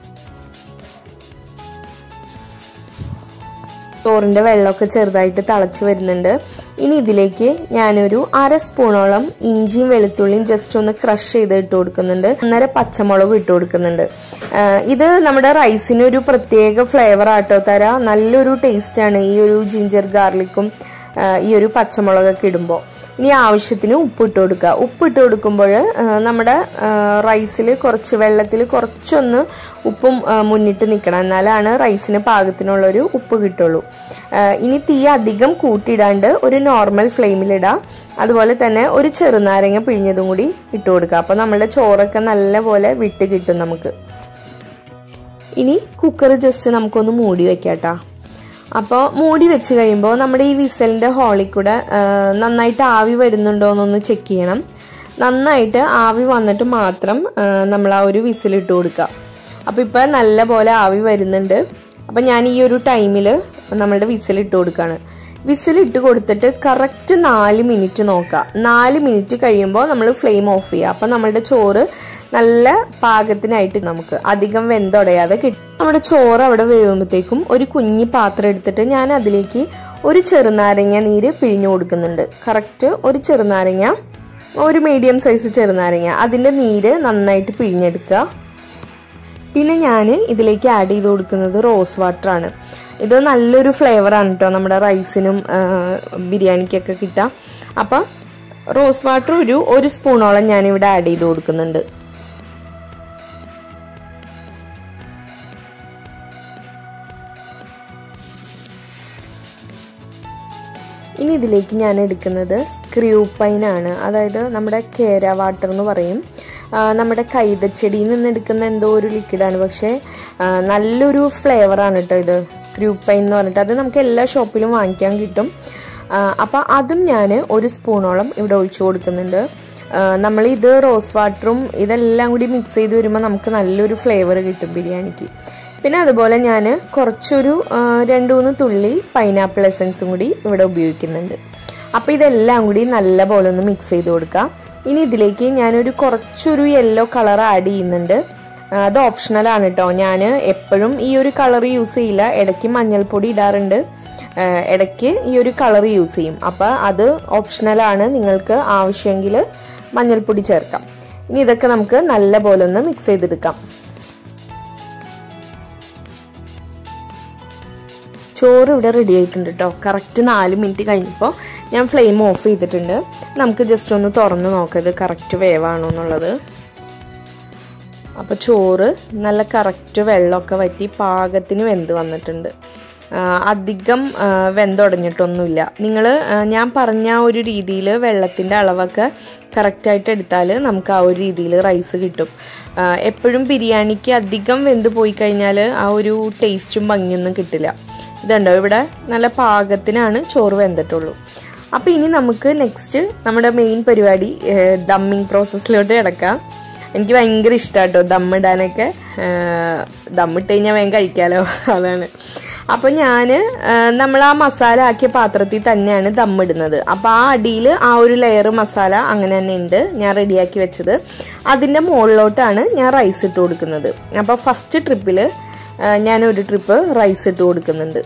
Speaker 2: ചോറിൻ്റെ വെള്ളമൊക്കെ ചെറുതായിട്ട് തിളച്ച് വരുന്നുണ്ട് ഇനി ഇതിലേക്ക് ഞാനൊരു അര സ്പൂണോളം ഇഞ്ചിയും വെളുത്തുള്ളിയും ജസ്റ്റ് ഒന്ന് ക്രഷ് ചെയ്ത് ഇട്ട് കൊടുക്കുന്നുണ്ട് ഒന്നര പച്ചമുളകും ഇട്ട് കൊടുക്കുന്നുണ്ട് ആ, ഇത് നമ്മുടെ റൈസിന് ഒരു പ്രത്യേക ഫ്ലേവർ ആട്ടോ തരാ നല്ലൊരു ടേസ്റ്റാണ് ഈ ഒരു ജിഞ്ചർ ഗാർലിക്കും ആ, ഈ ഒരു പച്ചമുളകൊക്കെ ഇടുമ്പോൾ ഇനി ആവശ്യത്തിന് ഉപ്പിട്ട് കൊടുക്കുക ഉപ്പിട്ട് കൊടുക്കുമ്പോൾ നമ്മുടെ റൈസിൽ കുറച്ച് വെള്ളത്തിൽ കുറച്ചൊന്ന് ഉപ്പും ആ, മുന്നിട്ട് നിൽക്കണം എന്നാലാണ് റൈസിന് പാകത്തിനുള്ളൊരു ഉപ്പ് കിട്ടുള്ളൂ ആ, ഇനി തീ അധികം കൂട്ടിയിടാണ്ട് ഒരു നോർമൽ ഫ്ലെയിമിലിടാം അതുപോലെ തന്നെ ഒരു ചെറുനാരങ്ങ പിഴിഞ്ഞതും കൂടി ഇട്ട് കൊടുക്കുക അപ്പോൾ നമ്മളുടെ ചോറൊക്കെ നല്ലപോലെ വിട്ട് കിട്ടും നമുക്ക് ഇനി കുക്കർ ജസ്റ്റ് നമുക്കൊന്ന് മൂടി വെക്കാം കേട്ടോ അപ്പോൾ മൂടി വെച്ച് കഴിയുമ്പോൾ നമ്മുടെ ഈ വിസലിൻ്റെ ഹോളിൽ കൂടെ ആ, നന്നായിട്ട് ആവി വരുന്നുണ്ടോ എന്നൊന്ന് ചെക്ക് ചെയ്യണം നന്നായിട്ട് ആവി വന്നിട്ട് മാത്രം ആ, നമ്മൾ ആ ഒരു വിസിലിട്ട് കൊടുക്കുക അപ്പോൾ ഇപ്പോൾ നല്ല പോലെ ആവി വരുന്നുണ്ട് അപ്പം ഞാൻ ഈ ഒരു ടൈമിൽ നമ്മളുടെ വിസിലിട്ട് കൊടുക്കുകയാണ് വിസിലിട്ട് കൊടുത്തിട്ട് കറക്റ്റ് നാല് മിനിറ്റ് നോക്കുക നാല് മിനിറ്റ് കഴിയുമ്പോൾ നമ്മൾ ഫ്ലെയിം ഓഫ് ചെയ്യുക അപ്പം നമ്മളുടെ ചോറ് നല്ല പാകത്തിനായിട്ട് നമുക്ക് അധികം വെന്തുടയാതെ കിട്ടും നമ്മുടെ ചോറ് അവിടെ വേവുമ്പോഴത്തേക്കും ഒരു കുഞ്ഞി പാത്രം എടുത്തിട്ട് ഞാൻ അതിലേക്ക് ഒരു ചെറുനാരങ്ങ നീര് പിഴിഞ്ഞു കൊടുക്കുന്നുണ്ട് കറക്റ്റ് ഒരു ചെറുനാരങ്ങ ഒരു മീഡിയം സൈസ് ചെറുനാരങ്ങ അതിൻ്റെ നീര് നന്നായിട്ട് പിഴിഞ്ഞെടുക്കുക പിന്നെ ഞാൻ ഇതിലേക്ക് ആഡ് ചെയ്ത് കൊടുക്കുന്നത് റോസ് വാട്ടർ ആണ് ഇത് നല്ലൊരു ഫ്ലേവറാണ് കേട്ടോ നമ്മുടെ റൈസിനും ആ, ബിരിയാണിക്കൊക്കെ കിട്ടാം അപ്പം റോസ് വാട്ടർ ഒരു ഒരു സ്പൂണോളം ഞാനിവിടെ ആഡ് ചെയ്ത് കൊടുക്കുന്നുണ്ട് ഇനി ഇതിലേക്ക് ഞാൻ എടുക്കുന്നത് സ്ക്രൂ പൈൻ ആണ് അതായത് നമ്മുടെ കേര വാട്ടർ എന്ന് പറയും ആ, നമ്മുടെ കൈതച്ചെടിയിൽ നിന്ന് എടുക്കുന്ന എന്തോ ഒരു ലിക്വിഡാണ് പക്ഷേ ആ, നല്ലൊരു ഫ്ലേവറാണ് കേട്ടോ ഇത് സ്ക്രൂ പൈൻ എന്ന് പറഞ്ഞിട്ട് അത് നമുക്ക് എല്ലാ ഷോപ്പിലും വാങ്ങിക്കാൻ കിട്ടും അപ്പം അതും ഞാൻ ഒരു സ്പൂണോളം ഇവിടെ ഒഴിച്ചു കൊടുക്കുന്നുണ്ട് നമ്മൾ ഇത് റോസ് വാട്ടറും ഇതെല്ലാം കൂടി മിക്സ് ചെയ്ത് വരുമ്പോൾ നമുക്ക് നല്ലൊരു ഫ്ലേവർ കിട്ടും ബിരിയാണിക്ക് പിന്നെ അതുപോലെ ഞാൻ കുറച്ചൊരു ആ, രണ്ട് മൂന്ന് തുള്ളി പൈനാപ്പിൾ എസൻസും കൂടി ഇവിടെ ഉപയോഗിക്കുന്നുണ്ട് അപ്പോൾ ഇതെല്ലാം കൂടി നല്ല പോലെ ഒന്ന് മിക്സ് ചെയ്ത് കൊടുക്കുക ഇനി ഇതിലേക്ക് ഞാനൊരു കുറച്ചൊരു യെല്ലോ കളർ ആഡ് ചെയ്യുന്നുണ്ട് ആ, അത് ഓപ്ഷണലാണ് കേട്ടോ ഞാൻ എപ്പോഴും ഈ ഒരു കളർ യൂസ് ചെയ്യില്ല ഇടയ്ക്ക് മഞ്ഞൾപ്പൊടി ഇടാറുണ്ട് ആ, ഇടയ്ക്ക് ഈ ഒരു കളർ യൂസ് ചെയ്യും അപ്പോൾ അത് ഓപ്ഷണലാണ് നിങ്ങൾക്ക് ആവശ്യമെങ്കിൽ മഞ്ഞൾപ്പൊടി ചേർക്കാം ഇനി ഇതൊക്കെ നമുക്ക് നല്ല പോലെ ഒന്ന് മിക്സ് ചെയ്തെടുക്കാം ചോറ് ഇവിടെ റെഡി ആയിട്ടുണ്ട് കേട്ടോ കറക്റ്റ് നാല് മിനിറ്റ് കഴിഞ്ഞപ്പോൾ ഞാൻ ഫ്ലെയിം ഓഫ് ചെയ്തിട്ടുണ്ട് നമുക്ക് ജസ്റ്റ് ഒന്ന് തുറന്ന് നോക്കാം ഇത് കറക്റ്റ് വേവാണോ എന്നുള്ളത് അപ്പോൾ ചോറ് നല്ല കറക്റ്റ് വെള്ളമൊക്കെ വറ്റി പാകത്തിന് വെന്ത് വന്നിട്ടുണ്ട് ആ, അധികം ആ, വെന്തുടഞ്ഞിട്ടൊന്നുമില്ല നിങ്ങൾ ഞാൻ പറഞ്ഞ ആ ഒരു രീതിയിൽ വെള്ളത്തിൻ്റെ അളവൊക്കെ കറക്റ്റായിട്ട് എടുത്താൽ നമുക്ക് ആ ഒരു രീതിയിൽ റൈസ് കിട്ടും ആ, എപ്പോഴും ബിരിയാണിക്ക് അധികം വെന്ത് പോയി കഴിഞ്ഞാൽ ആ ഒരു ടേസ്റ്റും ഭംഗിയൊന്നും കിട്ടില്ല ഇതുണ്ടോ ഇവിടെ നല്ല പാകത്തിനാണ് ചോറ് വെന്തിട്ടുള്ളൂ അപ്പോൾ ഇനി നമുക്ക് നെക്സ്റ്റ് നമ്മുടെ മെയിൻ പരിപാടി ദമ്മിങ് പ്രോസസ്സിലോട്ട് കിടക്കാം എനിക്ക് ഭയങ്കര ഇഷ്ടമാട്ടോ ദമ്മിടാനൊക്കെ ദമ്മിട്ട് കഴിഞ്ഞാൽ വേഗം കഴിക്കാമല്ലോ അതാണ് അപ്പോൾ ഞാൻ നമ്മൾ ആ മസാല ആക്കിയ പാത്രത്തിൽ തന്നെയാണ് ദമ്മിടുന്നത് അപ്പോൾ ആ അടിയിൽ ആ ഒരു ലെയർ മസാല അങ്ങനെ തന്നെ ഉണ്ട് ഞാൻ റെഡിയാക്കി വെച്ചത് അതിൻ്റെ മുകളിലോട്ടാണ് ഞാൻ റൈസ് ഇട്ട് കൊടുക്കുന്നത് അപ്പോൾ ഫസ്റ്റ് ട്രിപ്പിൽ ഞാൻ ഒരു ട്രിപ്പ് റൈസ് ഇട്ട് കൊടുക്കുന്നുണ്ട്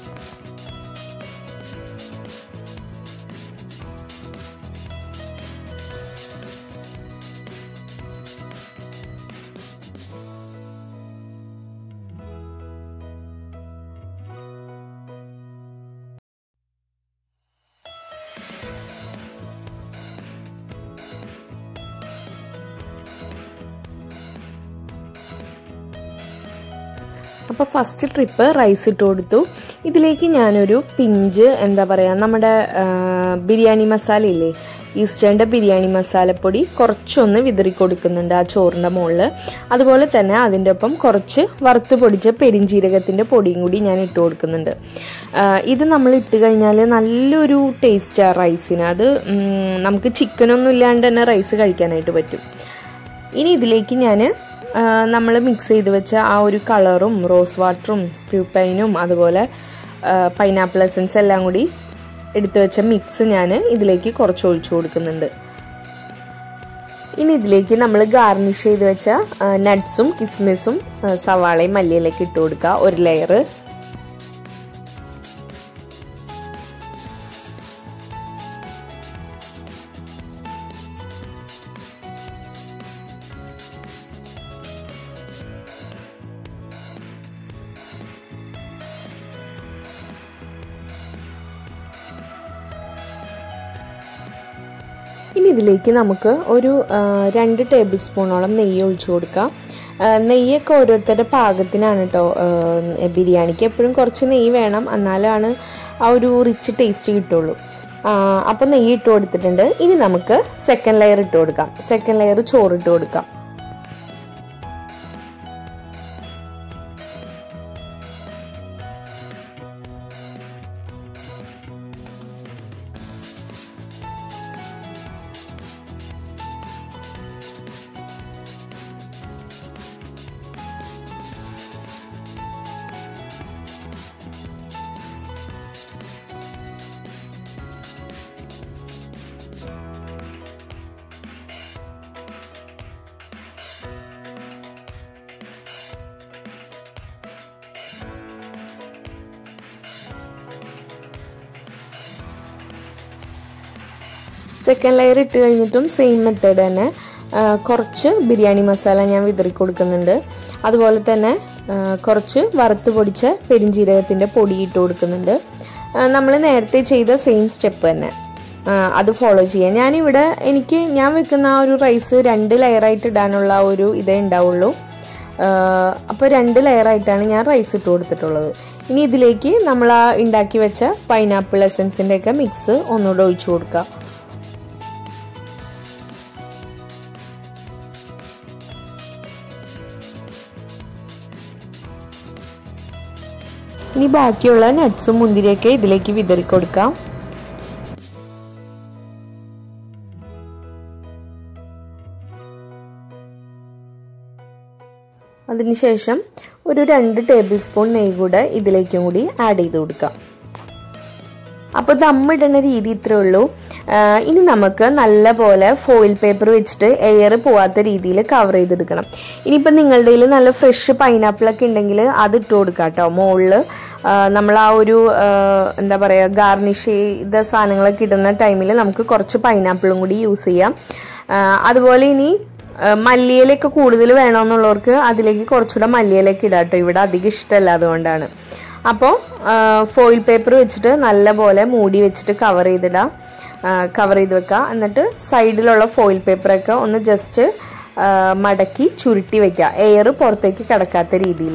Speaker 2: അപ്പോൾ ഫസ്റ്റ് ട്രിപ്പ് റൈസ് ഇട്ട് കൊടുത്തു ഇതിലേക്ക് ഞാനൊരു പിഞ്ച് എന്താ പറയുക നമ്മുടെ ആ, ബിരിയാണി മസാല ഇല്ലേ ഈസ്റ്റേണിൻ്റെ ബിരിയാണി മസാലപ്പൊടി കുറച്ചൊന്ന് വിതറി കൊടുക്കുന്നുണ്ട് ആ ചോറിൻ്റെ മുകളിൽ അതുപോലെ തന്നെ അതിൻ്റെ ഒപ്പം കുറച്ച് വറുത്ത് പൊടിച്ച പെരിഞ്ജീരകത്തിൻ്റെ പൊടിയും കൂടി ഞാൻ ഇട്ട് കൊടുക്കുന്നുണ്ട് ആ, ഇത് നമ്മൾ ഇട്ട് കഴിഞ്ഞാൽ നല്ലൊരു ടേസ്റ്റാണ് റൈസിന് അത് ഉം, നമുക്ക് ചിക്കനൊന്നും ഇല്ലാണ്ട് തന്നെ റൈസ് കഴിക്കാനായിട്ട് പറ്റും ഇനി ഇതിലേക്ക് ഞാൻ നമ്മൾ മിക്സ് ചെയ്ത് വെച്ച ആ ഒരു കളറും റോസ് വാട്ടറും സ്പ്യൂപ്പൈനും അതുപോലെ പൈനാപ്പിൾ എസൻസ് എല്ലാം കൂടി എടുത്തു വെച്ച മിക്സ് ഞാൻ ഇതിലേക്ക് കുറച്ച് ഒഴിച്ചു കൊടുക്കുന്നുണ്ട് ഇനി ഇതിലേക്ക് നമ്മൾ ഗാർണിഷ് ചെയ്ത് വെച്ച നട്ട്സും കിസ്മിസും ആ, സവാളയും മല്ലിയിലേക്ക് ഇട്ട് കൊടുക്കുക ഒരു ലെയർ ഇനി ഇതിലേക്ക് നമുക്ക് ഒരു ആ, രണ്ട് ടേബിൾ സ്പൂണോളം നെയ്യ് ഒഴിച്ചു കൊടുക്കാം ആ, നെയ്യൊക്കെ ഓരോരുത്തരുടെ പാകത്തിനാണ് കേട്ടോ ബിരിയാണിക്ക് എപ്പോഴും കുറച്ച് നെയ്യ് വേണം എന്നാലാണ് ആ ഒരു റിച്ച് ടേസ്റ്റ് കിട്ടുള്ളൂ അപ്പോൾ നെയ്യ് ഇട്ട് കൊടുത്തിട്ടുണ്ട് ഇനി നമുക്ക് സെക്കൻഡ് ലെയർ ഇട്ട് കൊടുക്കാം സെക്കൻഡ് ലെയർ ചോറ് ഇട്ട് കൊടുക്കാം സെക്കൻഡ് ലെയർ ഇട്ട് കഴിഞ്ഞിട്ടും സെയിം മെത്തേഡ് തന്നെ ആ, കുറച്ച് ബിരിയാണി മസാല ഞാൻ വിതറി കൊടുക്കുന്നുണ്ട് അതുപോലെ തന്നെ ആ, കുറച്ച് വറുത്ത് പൊടിച്ച പെരിഞ്ജീരകത്തിൻ്റെ പൊടി ഇട്ട് കൊടുക്കുന്നുണ്ട് നമ്മൾ നേരത്തെ ചെയ്ത സെയിം സ്റ്റെപ്പ് തന്നെ ആ, അത് ഫോളോ ചെയ്യാം ഞാനിവിടെ എനിക്ക് ഞാൻ വെക്കുന്ന ആ ഒരു റൈസ് രണ്ട് ലെയറായിട്ട് ഇടാനുള്ള ആ ഒരു ഇതേ ഉണ്ടാവുള്ളൂ അപ്പോൾ രണ്ട് ലെയറായിട്ടാണ് ഞാൻ റൈസ് ഇട്ട് കൊടുത്തിട്ടുള്ളത് ഇനി ഇതിലേക്ക് നമ്മൾ ആ ഉണ്ടാക്കി വെച്ച പൈനാപ്പിൾ എസൻസിൻ്റെ ഒക്കെ മിക്സ് ഒന്നുകൂടെ ഒഴിച്ചു കൊടുക്കുക ഇനി ബാക്കിയുള്ള നട്ട്സും മുന്തിരിയൊക്കെ ഇതിലേക്ക് വിതറി കൊടുക്കാം അതിനുശേഷം ഒരു രണ്ട് ടേബിൾ സ്പൂൺ നെയ്യ് കൂടെ ഇതിലേക്കും കൂടി ആഡ് ചെയ്ത് കൊടുക്കാം അപ്പോൾ ദമ്മിടുന്ന രീതി ഇത്രേ ഉള്ളൂ ആ, ഇനി നമുക്ക് നല്ല പോലെ ഫോയിൽ പേപ്പർ വെച്ചിട്ട് എയർ പോവാത്ത രീതിയിൽ കവർ ചെയ്തെടുക്കണം ഇനിയിപ്പോൾ നിങ്ങളുടെ കയ്യിൽ നല്ല ഫ്രഷ് പൈനാപ്പിൾ ഒക്കെ ഉണ്ടെങ്കിൽ അത് ഇട്ട് കൊടുക്കാം കേട്ടോ മുകളിൽ നമ്മൾ ആ ഒരു ആ, എന്താ പറയുക ഗാർണിഷ് ചെയ്ത സാധനങ്ങളൊക്കെ ഇടുന്ന ടൈമിൽ നമുക്ക് കുറച്ച് പൈനാപ്പിളും കൂടി യൂസ് ചെയ്യാം ആ, അതുപോലെ ഇനി ആ, മല്ലിയിലൊക്കെ കൂടുതൽ വേണമെന്നുള്ളവർക്ക് അതിലേക്ക് കുറച്ചുകൂടെ മല്ലിയിലൊക്കെ ഇടാം കേട്ടോ ഇവിടെ അധികം ഇഷ്ടമല്ല അതുകൊണ്ടാണ് അപ്പോൾ ഫോയിൽ പേപ്പർ വെച്ചിട്ട് നല്ല പോലെ മൂടി വെച്ചിട്ട് കവർ ചെയ്തിടാം കവർ ചെയ്ത് വെക്കുക എന്നിട്ട് സൈഡിലുള്ള ഫോയിൽ പേപ്പറൊക്കെ ഒന്ന് ജസ്റ്റ് മടക്കി ചുരുട്ടി വെക്കുക എയർ പുറത്തേക്ക് കിടക്കാത്ത രീതിയിൽ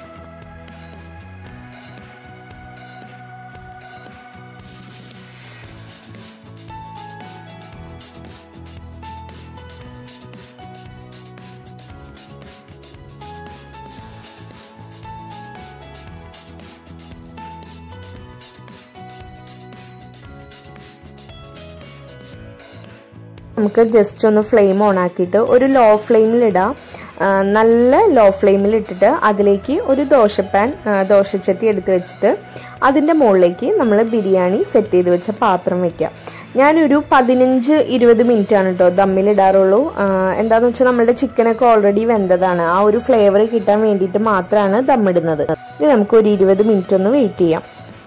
Speaker 2: നമുക്ക് ജസ്റ്റ് ഒന്ന് ഫ്ലെയിം ഓൺ ആക്കിയിട്ട് ഒരു ലോ ഫ്ലെയിമിലിടാം ആ, നല്ല ലോ ഫ്ലെയിമിൽ ഇട്ടിട്ട് അതിലേക്ക് ഒരു ദോശപ്പാൻ ആ, ദോശച്ചട്ടി എടുത്ത് വെച്ചിട്ട് അതിൻ്റെ മുകളിലേക്ക് നമ്മൾ ബിരിയാണി സെറ്റ് ചെയ്ത് വെച്ച പാത്രം വെക്കാം ഞാനൊരു പതിനഞ്ച് ഇരുപത് മിനിറ്റ് ആണ് കേട്ടോ ദമ്മിലിടാറുള്ളൂ ആ, എന്താന്ന് വെച്ചാൽ നമ്മുടെ ചിക്കനൊക്കെ ഓൾറെഡി വെന്തതാണ് ആ ഒരു ഫ്ലേവർ കിട്ടാൻ വേണ്ടിയിട്ട് മാത്രമാണ് ദമ്മിടുന്നത് ഇനി നമുക്ക് ഒരു ഇരുപത് മിനിറ്റ് ഒന്ന് വെയിറ്റ് ചെയ്യാം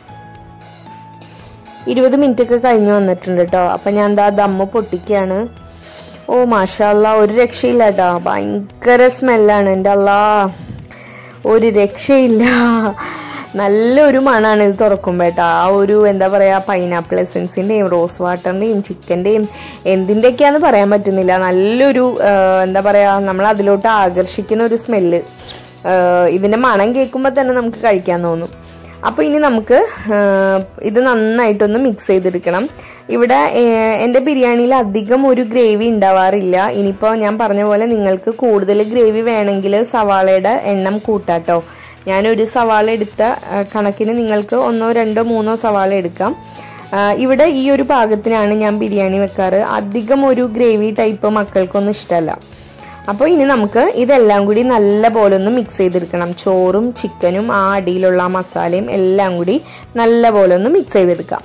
Speaker 2: ഇരുപത് മിനിറ്റ് ഒക്കെ കഴിഞ്ഞ് വന്നിട്ടുണ്ട് കേട്ടോ അപ്പം ഞാൻ എന്താ ദമ്മ് പൊട്ടിക്കുകയാണ് ഓ മാഷല്ല ഒരു രക്ഷയില്ല കേട്ടോ ഭയങ്കര സ്മെല്ലാണ് എൻ്റെ അല്ലാ ഒരു രക്ഷയില്ല നല്ലൊരു മണാണ് ഇത് തുറക്കുമ്പോൾ കേട്ടോ ആ ഒരു എന്താ പറയുക പൈനാപ്പിൾ എസൻസിൻ്റെയും റോസ് വാട്ടറിൻ്റെയും ചിക്കൻ്റെയും എന്തിൻ്റെയൊക്കെയാന്ന് പറയാൻ പറ്റുന്നില്ല നല്ലൊരു ആ, എന്താ പറയുക നമ്മൾ അതിലോട്ട് ആകർഷിക്കുന്ന ഒരു സ്മെല്ല് ഇതിൻ്റെ മണം കേൾക്കുമ്പോൾ തന്നെ നമുക്ക് കഴിക്കാൻ തോന്നും അപ്പോൾ ഇനി നമുക്ക് ആ, ഇത് നന്നായിട്ടൊന്ന് മിക്സ് ചെയ്തെടുക്കണം ഇവിടെ ഏ, എൻ്റെ ബിരിയാണിയിൽ അധികം ഒരു ഗ്രേവി ഉണ്ടാവാറില്ല ഇനിയിപ്പോൾ ഞാൻ പറഞ്ഞ പോലെ നിങ്ങൾക്ക് കൂടുതൽ ഗ്രേവി വേണമെങ്കിൽ സവാളയുടെ എണ്ണം കൂട്ടാട്ടോ ഞാനൊരു സവാള എടുത്ത ആ, കണക്കിന് നിങ്ങൾക്ക് ഒന്നോ രണ്ടോ മൂന്നോ സവാള എടുക്കാം ആ, ഇവിടെ ഈ ഒരു പാകത്തിനാണ് ഞാൻ ബിരിയാണി വെക്കാറ് അധികം ഒരു ഗ്രേവി ടൈപ്പ് മക്കൾക്കൊന്നും ഇഷ്ടമല്ല അപ്പോൾ ഇനി നമുക്ക് ഇതെല്ലാം കൂടി നല്ല പോലെ ഒന്ന് മിക്സ് ചെയ്തെടുക്കണം ചോറും ചിക്കനും ആ അടിയിലുള്ള ആ മസാലയും എല്ലാം കൂടി നല്ല പോലെ ഒന്ന് മിക്സ് ചെയ്തെടുക്കാം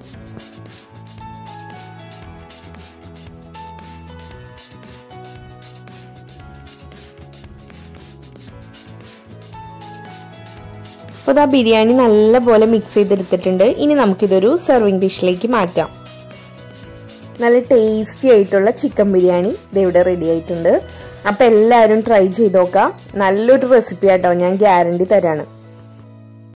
Speaker 2: അപ്പോൾ ഇതാ ബിരിയാണി നല്ല പോലെ മിക്സ് ചെയ്തെടുത്തിട്ടുണ്ട് ഇനി നമുക്കിതൊരു സെർവിങ് ഡിഷിലേക്ക് മാറ്റാം നല്ല ടേസ്റ്റി ആയിട്ടുള്ള ചിക്കൻ ബിരിയാണി ഇത് ഇവിടെ റെഡി ആയിട്ടുണ്ട് അപ്പം എല്ലാവരും ട്രൈ ചെയ്ത് നോക്കാം നല്ലൊരു റെസിപ്പി ആട്ടോ ഞാൻ ഗ്യാരണ്ടി തരാണ്